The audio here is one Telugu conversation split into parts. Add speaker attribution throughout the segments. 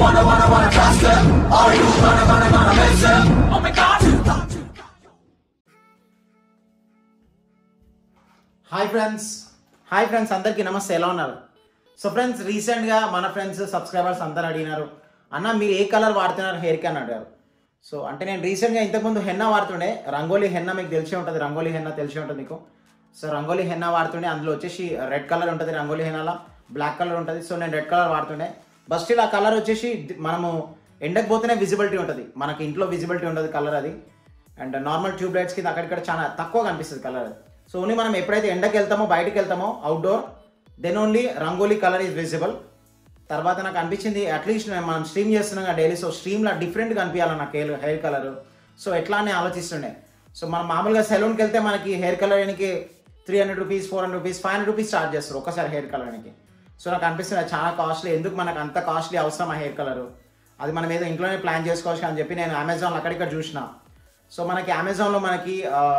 Speaker 1: Wanna, wanna, wanna trust them? Are you gonna, gonna, gonna miss them? Oh my god.
Speaker 2: Hi friends hi friends అందరికీ నమస్తే ఎలా ఉన్నారు సో ఫ్రెండ్స్ రీసెంట్గా మన ఫ్రెండ్స్ సబ్స్క్రైబర్స్ అందరు అడిగినారు అన్న మీరు ఏ కలర్ వాడుతున్నారు హెయిర్కి అని అడిగారు సో అంటే నేను రీసెంట్గా ఇంతకుముందు హెన్నా వాడుతుండే రంగోలీ హెన్నా మీకు తెలిసే ఉంటుంది రంగోలీ హెన్నా తెలిసే ఉంటుంది మీకు సో రంగోలీ హెన్నా వాడుతుండే అందులో వచ్చేసి రెడ్ కలర్ ఉంటుంది రంగోలీ హెన్నాలో బ్లాక్ కలర్ ఉంటుంది సో నేను రెడ్ కలర్ వాడుతుండే బట్ స్టిల్ ఆ కలర్ వచ్చేసి ది- మనము ఎండకు పోతేనే విజిబిలిటీ ఉంటుంది మనకి ఇంట్లో విజిబిలిటీ ఉంటుంది కలర్ అది అండ్ నార్మల్ ట్యూబ్ లైట్స్ కింద అక్కడిక్కడ చాలా తక్కువ కనిపిస్తుంది కలర్ సో ఓన్లీ మనం ఎప్పుడైతే ఎండకి వెళ్తామో బయటకు వెళ్తామో outdoor then only rangoli colour is visible తర్వాత నాకు అనిపించింది అట్లీస్ట్ మనం స్ట్రీమ్ చేస్తున్నాం కదా డైలీ సో స్ట్రీమ్లో డిఫరెంట్ కనిపించాలి నాకు హెయిర్ హెయిర్ కలర్ సో ఎట్లా అని ఆలోచిస్తుండే సో మనం మామూలుగా సెలూన్కి వెళ్తే మనకి హెయిర్ కలర్ వేయడానికి three hundred rupees four hundred rupees five hundred rupees charge చేస్తారు ఒకసారి హెయిర్ కలర్ వేయడానికి సో నాకు అనిపిస్తుంది అది చాలా కాస్ట్లీ ఎందుకు మనకు అంత కాస్ట్లీ అవసరం ఆ హెయిర్ కలర్ అది మనం ఏదో ఇంట్లోనే ప్లాన్ చేసుకోవచ్చు అని చెప్పి నేను అమెజాన్ అక్కడిక్కడ చూసిన సో మనకి అమెజాన్లో మనకి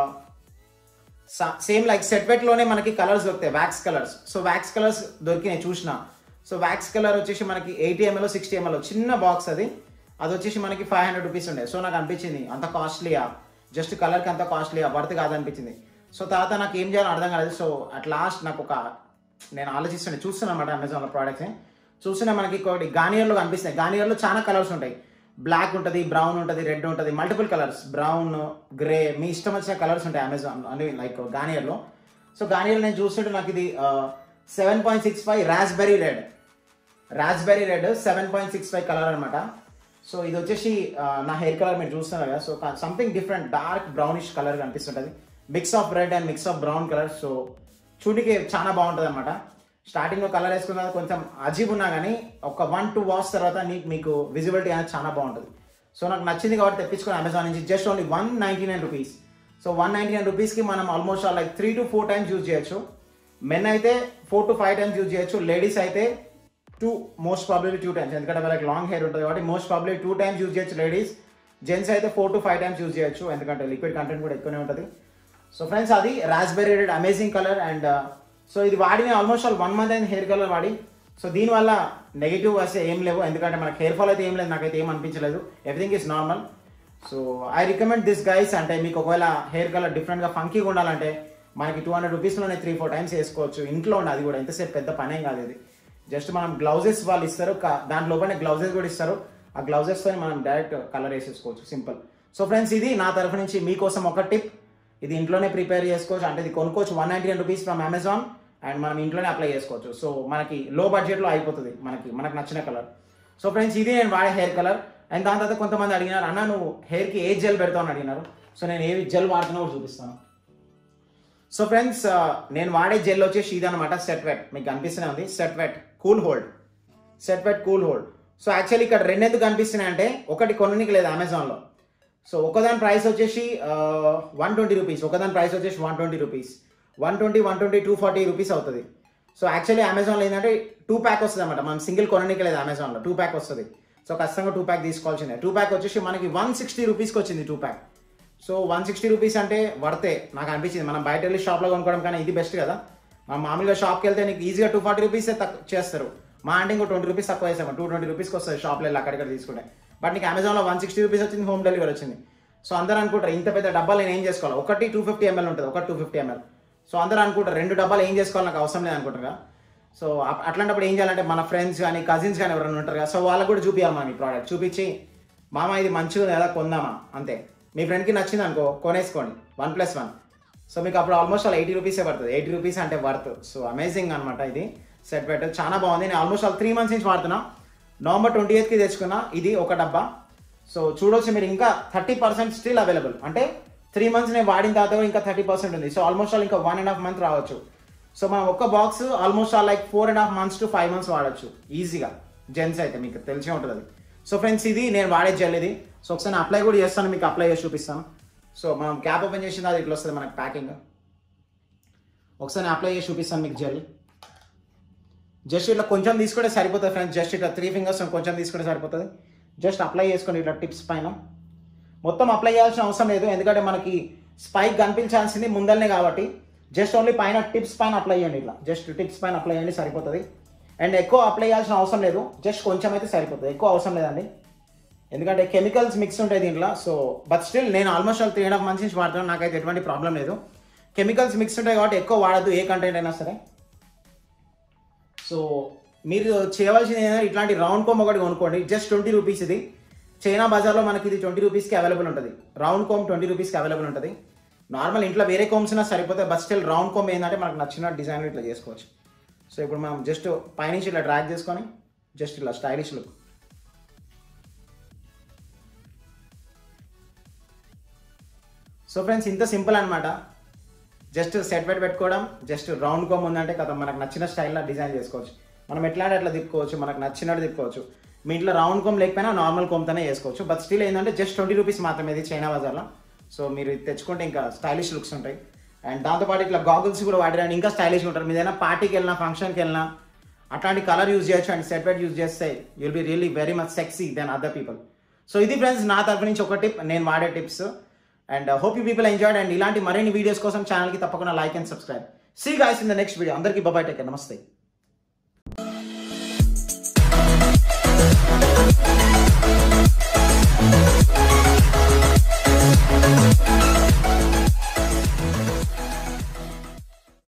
Speaker 2: సేమ్ లైక్ సెట్ లోనే మనకి కలర్స్ దొరుకుతాయి wax colours so wax colours దొరికినాయి చూసిన సో వ్యాక్స్ కలర్ వచ్చేసి మనకి ఎయిటీ ఎంఎల్ సిక్స్టీ ఎంఎల్ చిన్న బాక్స్ అది అది వచ్చేసి మనకి ఫైవ్ హండ్రెడ్ రూపీస్ ఉండే సో నాకు అనిపించింది అంత కాస్ట్లీయా జస్ట్ కలర్కి అంత కాస్ట్లీయా వర్త్ కాదనిపించింది సో తర్వాత నాకు ఏం చేయాలో అర్థం కాలేదు సో అట్ లాస్ట్ నాకు ఒక నేను ఆలోచిస్తుండే చూస్తున్నాను అనమాట అమెజాన్లో ప్రోడక్ట్స్ చూస్తున్నా మనకి ఒకటి గానియర్లో కనిపిస్తాయి గానియర్లో చాలా కలర్స్ ఉంటాయి బ్లాక్ ఉంటుంది బ్రౌన్ ఉంటుంది రెడ్ ఉంటుంది మల్టిపుల్ కలర్స్ బ్రౌన్ గ్రే మీ ఇష్టం వచ్చిన కలర్స్ ఉంటాయి అమెజాన్ అని లైక్ గానియర్లో సో గానియర్లో నేను చూస్తుంటే నాకు ఇది seven point six five raspberry red raspberry red seven point six five colour అనమాట సో ఇది వచ్చేసి ఆ, నా హెయిర్ కలర్ మీరు చూస్తున్నారు కదా so something different dark brownish colour కనిపిస్తుంటుంది mix of red and mix of brown colour so చూడికి చాలా బాగుంటుంది అనమాట స్టార్టింగ్లో కలర్ వేసుకున్న తర్వాత కొంచెం అజీబ్ ఉన్నా కానీ ఒక వన్ టూ వాష్ తర్వాత నీకు మీకు విజిబిలిటీ అనేది చాలా బాగుంటుంది సో నాకు నచ్చింది కాబట్టి తెప్పించుకుని అమెజాన్ నుంచి just only one ninety nine rupees so one ninety nine రూపీస్కి మనం almost like three to four times use చేయొచ్చు మెన్ అయితే four to five times use చేయొచ్చు లేడీస్ అయితే two most probably two times ఎందుకంటే వాళ్ళకి లాంగ్ హెయిర్ ఉంటుంది కాబట్టి most probably two times use చేయొచ్చు లేడీస్ జెంట్స్ అయితే four to five times use చేయొచ్చు ఎందుకంటే లిక్విడ్ కంటెంట్ కూడా ఎక్కువనే ఉంటుంది సో ఫ్రెండ్స్ అది raspberry red amazing colour and so ఇది వాడిన ఆల్మోస్ట్ ఆల్ వన్ మంత్ అయింది హెయిర్ కలర్ వాడి సో దీనివల్ల నెగిటివ్ వస్తే ఏం లేవు ఎందుకంటే మనకి హెయిర్ ఫాల్ అయితే ఏం లేదు నాకైతే ఏం అనిపించలేదు everything is normal so I recommend this guys అంటే మీకు ఒకవేళ హెయిర్ కలర్ డిఫరెంట్గా ఫంకీగా ఉండాలంటే మనకి టూ హండ్రెడ్ రూపీస్లోనే త్రీ ఫోర్ టైమ్స్ వేసుకోవచ్చు ఇంట్లో ఉండి అది కూడా ఎంతసేపు పెద్ద పనేం కాదు ఇది జస్ట్ మనం గ్లౌజెస్ వాళ్ళు ఇస్తారు క- దాని లోపలనే గ్లౌజెస్ కూడా ఇస్తారు ఆ గ్లౌజెస్తో మనం డైరెక్ట్ కలర్ వేసేసుకోవచ్చు సింపుల్ సో ఫ్రెండ్స్ ఇది నా తరఫు నుంచి మీకోసం ఒక టిప్ ఇది ఇంట్లోనే ప్రిపేర్ చేసుకోవచ్చు అంటే ఇది కొనుక్కోవచ్చు one ninety nine rupees from Amazon and మనం ఇంట్లోనే అప్లై చేసుకోవచ్చు సో మనకి లో బడ్జెట్లో అయిపోతుంది మనకి మనకు నచ్చిన కలర్ సో ఫ్రెండ్స్ ఇది నేను వాడే హెయిర్ కలర్ అండ్ దాని తర్వాత కొంతమంది అడిగినారు అన్న నువ్వు హెయిర్కి ఏ జెల్ పెడతావు అని అడిగినారు సో నేను ఏ జెల్ వాడుతున్నా కూడా చూపిస్తాను సో ఫ్రెండ్స్ నేను వాడే జెల్ వచ్చేసి ఇది అనమాట సెట్ వెట్ మీకు కనిపిస్తూనే ఉంది set wet cool hold set wet cool hold so actually ఇక్కడ రెండు ఎందుకు కనిపిస్తున్నాయి అంటే ఒకటి కొననికి లేదు అమెజాన్లో సో ఒకదాని ప్రైస్ వచ్చేసి వన్ ట్వంటీ రూపీస్ ఒకదాని ప్రైస్ వచ్చేసి one twenty rupees one twenty one twenty two forty rupees అవుతుంది సో యాక్చువల్లీ అమెజాన్లో ఏంటంటే టూ ప్యాక్ వస్తుంది అనమాట మనం సింగిల్ కొనడానికి లేదు అమెజాన్లో టూ ప్యాక్ వస్తుంది సో ఖచ్చితంగా టూ ప్యాక్ తీసుకోవాల్సిందే టూ ప్యాక్ వచ్చేసి మనకి వన్ సిక్స్టీ రూపీస్కి వచ్చింది two pack so one sixty rupees అంటే వర్తే నాకు అనిపించింది మనం బయట వెళ్ళి షాప్లో కొనుక్కోవడం కానీ ఇది బెస్ట్ కదా మనం మామూలుగా షాప్కి వెళ్తే నీకు ఈజీగా టూ ఫార్టీ రూపీస్ తక్కువ చేస్తారు మా అంటే ఇంకో ట్వంటీ రూపీస్ తక్కువ వేసాము టూ ట్వంటీ రూపీస్కి వస్తుంది షాప్లో వెళ్ళి అక్కడిక్కడ తీసుకుంటే బట్ నీకు అమెజాన్లో వన్ సిక్స్టీ రూపీస్ వచ్చింది హోమ్ డెలివరీ వచ్చింది సో అందరూ అనుకుంటారు ఇంత పెద్ద డబ్బాలు నేను ఏం చేసుకోవాలి ఒకటి టూ ఫిఫ్టీ ఎంఎల్ ఉంటుంది ఒకటి టూ ఫిఫ్టీ ఎంఎల్ సో అందరూ అనుకుంటారు రెండు డబ్బాలు ఏం చేసుకోవాలి నాకు అవసరం లేదు అనుకుంటారు కదా సో అప్- అట్లాంటప్పుడు ఏం చేయాలంటే మన ఫ్రెండ్స్ కానీ కజిన్స్ కానీ ఎవరైనా ఉంటారు కదా సో వాళ్ళకు కూడా చూపించాలి మనం ఈ ప్రోడక్ట్ చూపించి మామ ఇది మంచిగా ఉంది కదా కొందామా అంతే మీ ఫ్రెండ్కి నచ్చింది అనుకో కొనేసుకోండి వన్ ప్లస్ వన్ సో మీకు అప్పుడు ఆల్మోస్ట్ అలా ఎయిటీ రూపీసే పడుతుంది ఎయిటీ రూపీస్ అంటే వర్త్ సో అమేజింగ్ అనమాట ఇది సెట్ బెట్ చాలా బాగుంది నేను ఆల్మోస్ట్ ఆల్ త్రీ మంత్స్ నుంచి వాడుతున్నా నవంబర్ ట్వంటీ ఎయిత్కి తెచ్చుకున్నా ఇది ఒక డబ్బా సో చూడొచ్చు మీరు ఇంకా థర్టీ పర్సెంట్ స్టిల్ అవైలబుల్ అంటే త్రీ మంత్స్ నేను వాడిన తర్వాత కూడా ఇంకా థర్టీ పర్సెంట్ ఉంది సో ఆల్మోస్ట్ ఆల్ ఇంకా వన్ అండ్ హాఫ్ మంత్ రావచ్చు సో మనం ఒక్క box almost all like four and half months to five months వాడచ్చు ఈజీగా జెంట్స్ అయితే మీకు తెలిసే ఉంటుంది అది సో ఫ్రెండ్స్ ఇది నేను వాడే జెల్ ఇది సో ఒకసారి అప్లై కూడా చేస్తాను మీకు అప్లై చేసి చూపిస్తాను సో మనం క్యాప్ ఓపెన్ చేసిన అది ఇట్లా వస్తుంది మనకి ప్యాకింగ్ ఒకసారి అప్లై చేసి చూపిస్తాను మీకు జెల్ జస్ట్ ఇట్లా కొంచెం తీసుకుంటే సరిపోతుంది ఫ్రెండ్స్ జస్ట్ ఇట్లా త్రీ ఫింగర్స్ కొంచెం తీసుకుంటే సరిపోతుంది జస్ట్ అప్లై చేసుకోండి ఇట్లా టిప్స్ పైన మొత్తం అప్లై చేయాల్సిన అవసరం లేదు ఎందుకంటే మనకి స్పైక్ కనిపించాల్సింది ముందరనే కాబట్టి జస్ట్ ఓన్లీ పైన టిప్స్ పైన అప్లై చేయండి ఇట్లా జస్ట్ టిప్స్ పైన అప్లై చేయండి సరిపోతుంది అండ్ ఎక్కువ అప్లై చేయాల్సిన అవసరం లేదు జస్ట్ కొంచెం అయితే సరిపోతుంది ఎక్కువ అవసరం లేదండి ఎందుకంటే కెమికల్స్ మిక్స్ ఉంటాయి దీంట్లో సో బట్ స్టిల్ నేను almost all three and half months నుంచి వాడుతున్నాను నాకైతే ఎటువంటి ప్రాబ్లం లేదు కెమికల్స్ మిక్స్ ఉంటాయి కాబట్టి ఎక్కువ వాడద్దు ఏ కంటెంట్ అయినా సరే సో మీరు చేయవలసింది ఏంటంటే ఇట్లాంటి రౌండ్ కోమ్ ఒకటి కొనుక్కోండి జస్ట్ ట్వంటీ రూపీస్ ఇది చైనా బజార్లో మనకి ఇది ట్వంటీ రూపీస్కి అవైలబుల్ ఉంటుంది రౌండ్ కోమ్ ట్వంటీ రూపీస్కి అవైలబుల్ ఉంటుంది నార్మల్ ఇంట్లో వేరే కోమ్స్ అయినా సరిపోతే బట్ స్టిల్ రౌండ్ కోమ్ ఏంటంటే మనకు నచ్చిన డిజైన్ ఇట్లా చేసుకోవచ్చు సో ఇప్పుడు మనం జస్ట్ పైనుంచి ఇట్లా డ్రాగ్ చేసుకొని జస్ట్ ఇలా స్టైలిష్ లుక్ సో ఫ్రెండ్స్ ఇంత సింపుల్ అనమాట జస్ట్ సెట్ పెట్టి పెట్టుకోవడం జస్ట్ రౌండ్ కోమ్ ఉందంటే కదా మనకు నచ్చిన స్టైల్లో డిజైన్ చేసుకోవచ్చు మనం ఎట్లా అంటే అట్లా తిప్పుకోవచ్చు మనకు నచ్చినట్టు తిప్పుకోవచ్చు మీ ఇంట్లో రౌండ్ కోమ్ లేకపోయినా నార్మల్ కోమ్తోనే చేసుకోవచ్చు బట్ స్టిల్ ఏంటంటే జస్ట్ ట్వంటీ రూపీస్ మాత్రమే ఇది చైనా బజార్లో సో మీరు ఇది తెచ్చుకుంటే ఇంకా స్టైలిష్ లుక్స్ ఉంటాయి అండ్ దాంతోపాటు ఇట్లా గాగుల్స్ కూడా వాడడానికి ఇంకా స్టైలిష్గా ఉంటారు మీరు ఏదైనా పార్టీకి వెళ్ళినా ఫంక్షన్కి వెళ్ళినా అట్లాంటి కలర్ యూజ్ చేయొచ్చు అండ్ సెట్ పెట్ యూజ్ చేస్తే you'll be really very much sexy then other people so ఇది ఫ్రెండ్స్ నా తరపు నుంచి ఒక టిప్ నేను వాడే tips and hope you people enjoyed అండ్ ఇలాంటి మరిన్ని వీడియోస్ కోసం ఛానల్కి తప్పకుండా like and subscribe see guys in the next video అందరికీ బాబాయ్ టేక్ నమస్తే